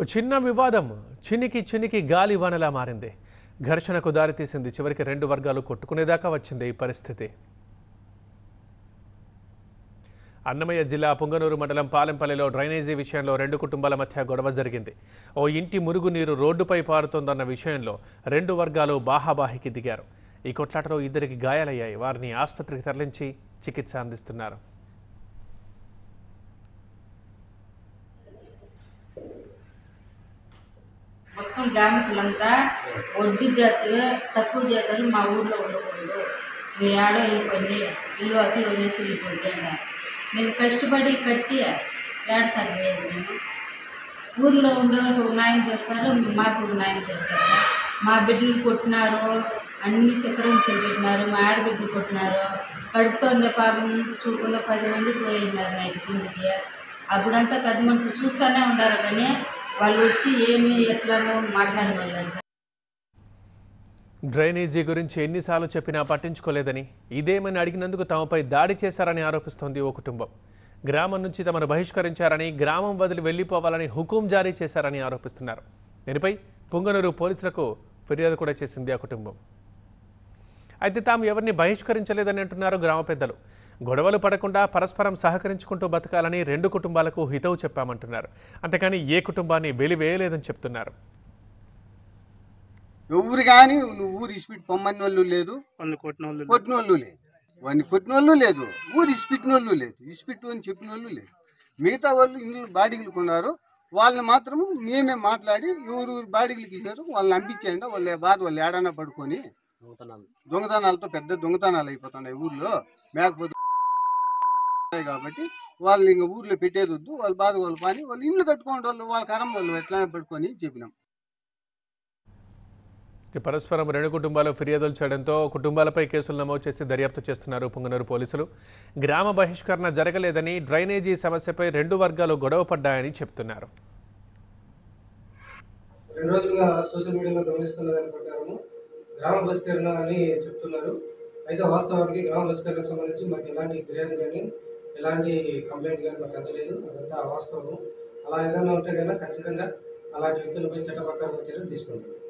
ఓ చిన్న వివాదం చినికి చినికి గాలి వానలా మారింది ఘర్షణకు దారితీసింది చివరికి రెండు వర్గాలు కొట్టుకునేదాకా వచ్చింది ఈ పరిస్థితి అన్నమయ్య జిల్లా పుంగనూరు మండలం పాలెంపల్లిలో డ్రైనేజీ విషయంలో రెండు కుటుంబాల మధ్య గొడవ జరిగింది ఓ ఇంటి మురుగునీరు రోడ్డుపై పారుతోందన్న విషయంలో రెండు వర్గాలు బాహాబాహికి దిగారు ఈ కొట్లాటలో ఇద్దరికి గాయాలయ్యాయి వారిని ఆసుపత్రికి తరలించి చికిత్స అందిస్తున్నారు మొత్తం గ్రామస్తులంతా వడ్డీ జాతి తక్కువ జాతలు మా ఊర్లో ఉండకూడదు మీరు ఆడో వెళ్ళిపోండి ఇల్లు అక్కలు వదిలేసి వెళ్ళిపోండి అన్నారు మేము కష్టపడి కట్టి ఏడ సరిపోయేది మేము ఊర్లో ఉండేవాళ్ళకి ఒక న్యాయం చేస్తారు మాకు ఒక న్యాయం చేస్తారు మా బిడ్డలు కొట్టినారు అన్ని చిత్రహింసలు పెట్టినారు మా ఆడబిడ్డలు కొట్టినారు కడుపుతో ఉండే పాపం చూడకుండా పది మంది తోయినారు నైట్ కిందకి అప్పుడంతా పెద్ద మనుషులు చూస్తూనే ఉన్నారు కానీ వాళ్ళు వచ్చి ఏమి ఎట్లానో మాట్లాడిన వాళ్ళు సార్ డ్రైనేజీ గురించి ఎన్నిసార్లు చెప్పినా పట్టించుకోలేదని ఇదేమని అడిగినందుకు తమపై దాడి చేశారని ఆరోపిస్తోంది ఓ కుటుంబం గ్రామం నుంచి తమను బహిష్కరించారని గ్రామం వదిలి వెళ్లిపోవాలని హుకుం జారీ చేశారని ఆరోపిస్తున్నారు దీనిపై పుంగనూరు పోలీసులకు ఫిర్యాదు కూడా చేసింది ఆ కుటుంబం అయితే తాము ఎవరిని బహిష్కరించలేదని అంటున్నారు గ్రామ పెద్దలు గొడవలు పడకుండా పరస్పరం సహకరించుకుంటూ బతకాలని రెండు కుటుంబాలకు హితవు చెప్పామంటున్నారు అంతేకాని ఏ కుటుంబాన్ని వెలివేయలేదని చెప్తున్నారు ఎవరు కానీ నువ్వు ఊరు ఇసిపెట్టి పొమ్మని వాళ్ళు లేదు వాళ్ళు కొట్టిన వాళ్ళు కొట్టిన వాళ్ళు లేదు వాడిని కొట్టిన వాళ్ళు లేదు ఊరు ఇసిపెట్టిన వాళ్ళు లేదు ఇసిపెట్టు అని చెప్పిన వాళ్ళు లేదు మిగతా వాళ్ళు ఇంట్లో బాడీలు కొన్నారు వాళ్ళని మాత్రము మేమే మాట్లాడి ఎవరు బాడీలకి ఇచ్చారు వాళ్ళని పంపించేయండి వాళ్ళ బాధ వాళ్ళు ఏడన్నా పడుకొని దొంగతనాలతో పెద్ద దొంగతనాలు అయిపోతున్నాయి ఊర్లో మేకపోతే కాబట్టి వాళ్ళు ఇంకా ఊర్లో పెట్టేది వద్దు వాళ్ళ బాధ వాళ్ళు పని వాళ్ళు ఇండ్లు కట్టుకోండి వాళ్ళు వాళ్ళ కరం వాళ్ళు ఎట్లా పడుకొని చెప్పినాం ఇక పరస్పరం రెండు కుటుంబాలు ఫిర్యాదులు చేయడంతో కుటుంబాలపై కేసులు నమోదు చేసి దర్యాప్తు చేస్తున్నారు పుంగనూరు పోలీసులు గ్రామ బహిష్కరణ జరగలేదని డ్రైనేజీ సమస్యపై రెండు వర్గాలు గొడవ పడ్డాయని చెప్తున్నారు రెండు రోజులుగా సోషల్ మీడియాలో గమనిస్తున్న దాని ప్రకారము గ్రామ బహిష్కరణ అని చెప్తున్నారు అయితే వాస్తవానికి గ్రామ బహిష్కరణకు సంబంధించి మాకు ఎలాంటి ఫిర్యాదు కానీ ఎలాంటి కంప్లైంట్ కానీ మాకు అందలేదు అదంతా వాస్తవం అలా ఏదైనా ఉంటే కనుక ఖచ్చితంగా అలాంటి వ్యక్తులపై చట్ట ప్రకారం చర్యలు తీసుకుంటాం